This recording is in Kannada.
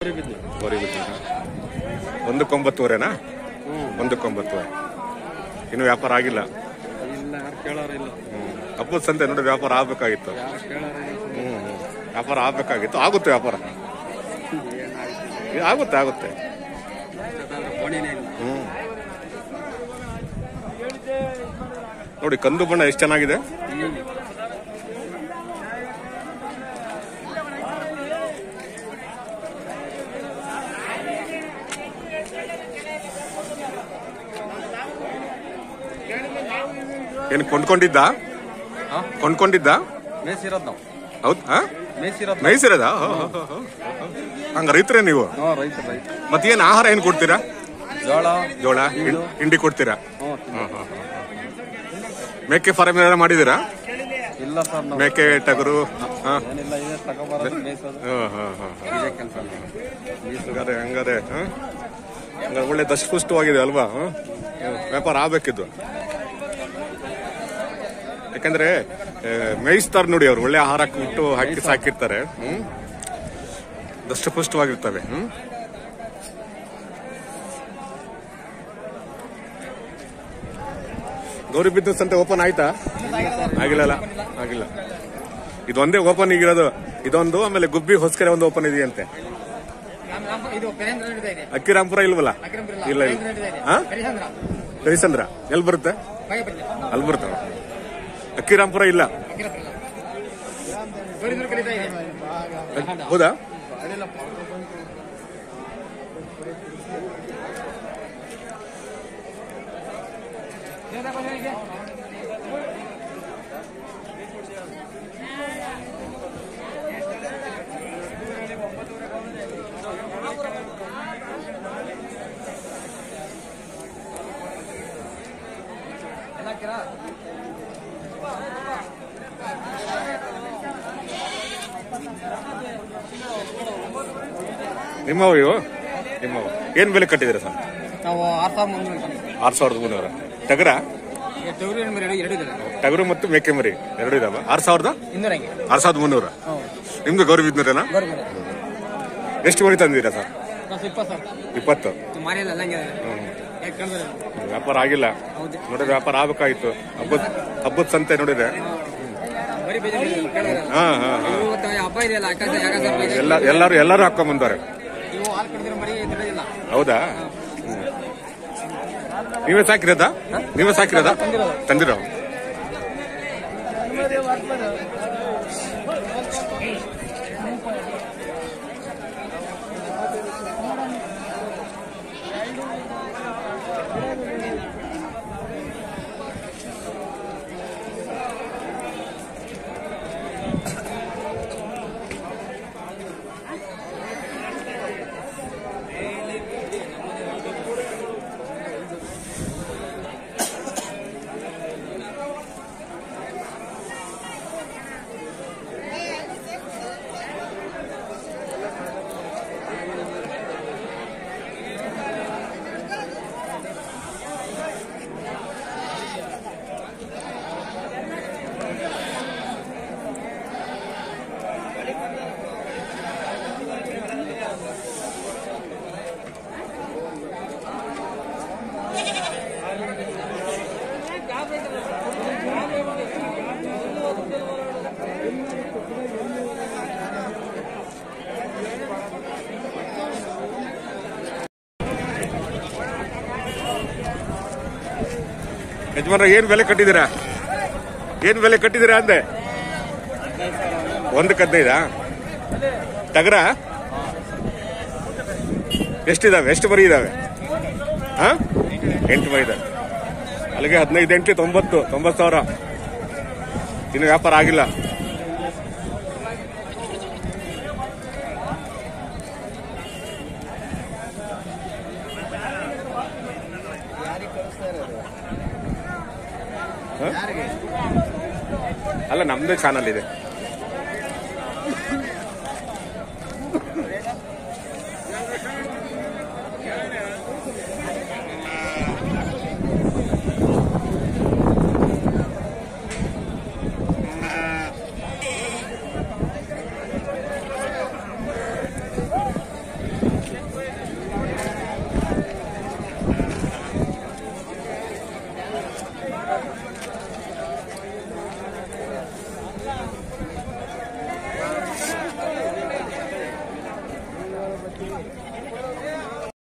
ಗೌರಿಬಿದ್ನೂರ ಒಂದಕ್ಕೊಂಬತ್ತುವರೆನಾ ಒಂದಕ್ಕೊಂಬತ್ತುವರೆ ಇನ್ನು ವ್ಯಾಪಾರ ಆಗಿಲ್ಲ ಇಲ್ಲ ಯಾರು ಕೇಳೋರು ಇಲ್ಲ ಹ್ಮ್. ಹಬ್ಬದ ಸಂತೆ ನೋಡಿ ವ್ಯಾಪಾರ ಆಗ್ಬೇಕಾಗಿತ್ತು ಯಾರು ಕೇಳೋರು ಇಲ್ಲ ಹ್ಮ್ ಹ್ಮ್. ವ್ಯಾಪಾರ ಆಗ್ಬೇಕಾಗಿತ್ತು ಆಗುತ್ತೆ ವ್ಯಾಪಾರ ಏನಾಗ್ತಿಲ್ಲ ಇದು ಆಗುತ್ತೆ ಆಗುತ್ತೆ ಕೋಣಿನೇ ಇಲ್ಲ ಹ್ಮ್ ನೋಡಿ ಕಂದು ಬಣ್ಣ ಎಷ್ಟು ಚೆನ್ನಾಗಿದೆ ಏನು ಕೊಂಡ್ಕೊಂಡಿದ್ದ ಹಾ? ಕೊಂಡ್ಕೊಂಡಿದ್ದ ಮೇಸಿರೋದು ನಾವು ಹೌದ್ ಹಾ ಮೇಸಿರೋದು ನೈಸಿರದ ಹಂಗ ರೈತರೇ ನೀವು ಹ್ಞೂ ರೈತ ರೈತ ಮತ್ತೇನ್ ಆಹಾರ ಏನ್ ಕೊಡ್ತೀರಾ ಜೋಳ ಜೋಳ ಹಿಂ- ಹಿಂಡಿ ಕೊಡ್ತೀರಾ ಹ್ಞೂ ಮೇಕೆ ಫಾರಂ ಏನಾರ ಮಾಡಿದೀರಾ ಇಲ್ಲ ಸರ್ ನಾವು ಮೇಕೆ ಟಗರು ಹಾ ಏನಿಲ್ಲ ಇದೆ ತಗೊಬರೋದು ಮೇಯಿಸೋದು ಹಾ, ಹಾ, ಹಾ. ಇದೇ ಕೆಲಸ ಹಂಗಾರೆ ಹಂಗಾರೆ ಹಾ? ಹಂಗಾರೆ ಒಳ್ಳೆ ದಷ್ಟಪುಷ್ಟವಾಗಿದೆ ಅಲ್ವಾ ಹಾ? ವ್ಯಾಪಾರ ಆಗ್ಬೇಕಿದ್ದು ಯಾಕಂದ್ರೆ ಆ, ಮೇಯಿಸ್ತಾರೆ ನೋಡಿ ಅವ್ರು ಒಳ್ಳೆ ಆಹಾರ ಇಟ್ಟು ಹಾಕಿ ಸಾಕಿರ್ತಾರೆ ಹ್ಮ್ ದಷ್ಟಪುಷ್ಟವಾಗಿರ್ತವೆ ಹ್ಮ್ ಗೌರಿ ಬಿಸ್ನೆಸ್ ಅಂತ ಓಪನ್ ಆಯ್ತಾ ಆಗಿಲ್ಲಲ್ಲ ಆಗಿಲ್ಲ ಇದೊಂದೇ ಓಪನ್ ಈಗಿರೋದು ಇದೊಂದು ಆಮೇಲೆ ಗುಬ್ಬಿ ಹೊಸ್ಕೆರೆ ಒಂದು ಓಪನ್ ಇದೆಯಂತೆ ಇದು ಪೆರೇಂದ್ರ ನಡೀತಾ ಇದೆ ಅಕ್ಕಿರಾಂಪುರ ಇಲ್ವಲ್ಲ ಅಕ್ರಮಪುರ ಇಲ್ಲ ಇಲ್ಲ ಪೆರೇಂದ್ರ ನಡೀತಾ ಇದೆ ಹಾ ಹರಿಶ್ಚಂದ್ರ ಹರಿಸಂದ್ರ ಎಲ್ಲಿ ಬರುತ್ತೆ ಬಾಗೇಪಲ್ಲಿ ಅಲ್ಲಿ ಬರುತ್ತೆ ಅಕ್ಕಿರಾಂಪುರ ಇಲ್ಲ ಅಕ್ಕಿರಪುರ ಇಲ್ಲ ಗೌರಿದುರ್ಗ ಕರೀತಾ ಇದೆ ಹೌದಾ ನಿಮ್ಮವ ಇವು ನಿಮ್ಮವ ಏನ್ ಬೆಲೆ ಕಟ್ಟಿದ್ದೀರಾ ಸರ್ ನಾವು ಆರು ಸಾವಿರ ಮುನ್ನೂರು ಆರು ಸಾವಿರದ ಮುನ್ನೂರ ಟಗರ ಟಗರು ಎರಡು ಎರಡು ಎರಡು ಇದೆ ಟಗರು ಮತ್ತು ಮೇಕೆ ಮರಿ ಎರಡು ಇದಾವ ಆರು ಸಾವಿರದ ಇನ್ನೂರ ಹಂಗೆ ಆರು ಸಾವಿರದ ಮುನ್ನೂರ ಹ್ಞೂ ನಿಮ್ದು ಗೌರಿ ಬಿದ್ನೂರೇನಾ ಗೌರಿ ಬೇರೆ ಎಷ್ಟು ಮರಿ ತಂದಿದ್ದೀರಾ ಸರ್ ನಾವು ಇಪ್ಪತ್ತು ಸಾವಿರ ಇಪ್ಪತ್ತು ಮಾರಿಯಲ್ಲ ಎಲ್ಲ ಹಂಗೆ ಯಾಕೆ ಕೇಳಿದ್ರೆ ವ್ಯಾಪಾರ ಆಗಿಲ್ಲ ಹೌದು ನೋಡಿ ವ್ಯಾಪಾರ ಆಗ್ಬೇಕಾಗಿತ್ತು ಹಬ್ಬದ ಹಬ್ಬದ ಸಂತೆ ನೋಡಿದೆ ಬರೀ ಬೇಜಾರು ಕೇಳಿದ್ರೆ ಹಾ ಹಾ ಹಾ ಇವತ್ತು ಹಬ್ಬ ಇದೆಯಲ್ಲ ಯಾಕಂದ್ರೆ ಯಾಕೆ ಸರ್ ಬೇಜಾರು? ಎಲ್ಲ ಎಲ್ಲರೂ ಎಲ್ಲರೂ ಹಾಕೊಂಡ್ ಬಂದಾರೆ ನೀವು ಹಾಲು ಕಡಿದ್ರೆ ಮರಿ ತಿನ್ನೋದಿಲ್ಲ ಹೌದಾ ಹ್ಮ್. ನೀವೇ ಸಾಕಿರೋದಾ ನೀವೇ ಸಾಕಿರೋದಾ ತಂದಿರೋ ಯಜಮಾನ್ರ ಏನ್ ಬೆಲೆ ಕಟ್ಟಿದ್ದೀರಾ ಏನ್ ಬೆಲೆ ಕಟ್ಟಿದ್ದೀರಾ ಅಂದೆ ಒಂದಕ್ಕೆ ಹದಿನೈದಾ ಟಗರ ಎಷ್ಟಿದಾವೆ ಎಷ್ಟು ಮರಿ ಇದಾವೆ ಹಾ ಎಂಟು ಮರಿ ಇದಾವೆ ಅಲ್ಲಿಗೆ ಹದಿನೈದು ಎಂಟು ತೊಂಬತ್ತು ತೊಂಬತ್ತು ಸಾವಿರ ಇನ್ನು ವ್ಯಾಪಾರ ಆಗಿಲ್ಲ ಹ? ಅಲ್ಲ ನಮ್ದೇ ಚಾನಲ್ ಇದೆ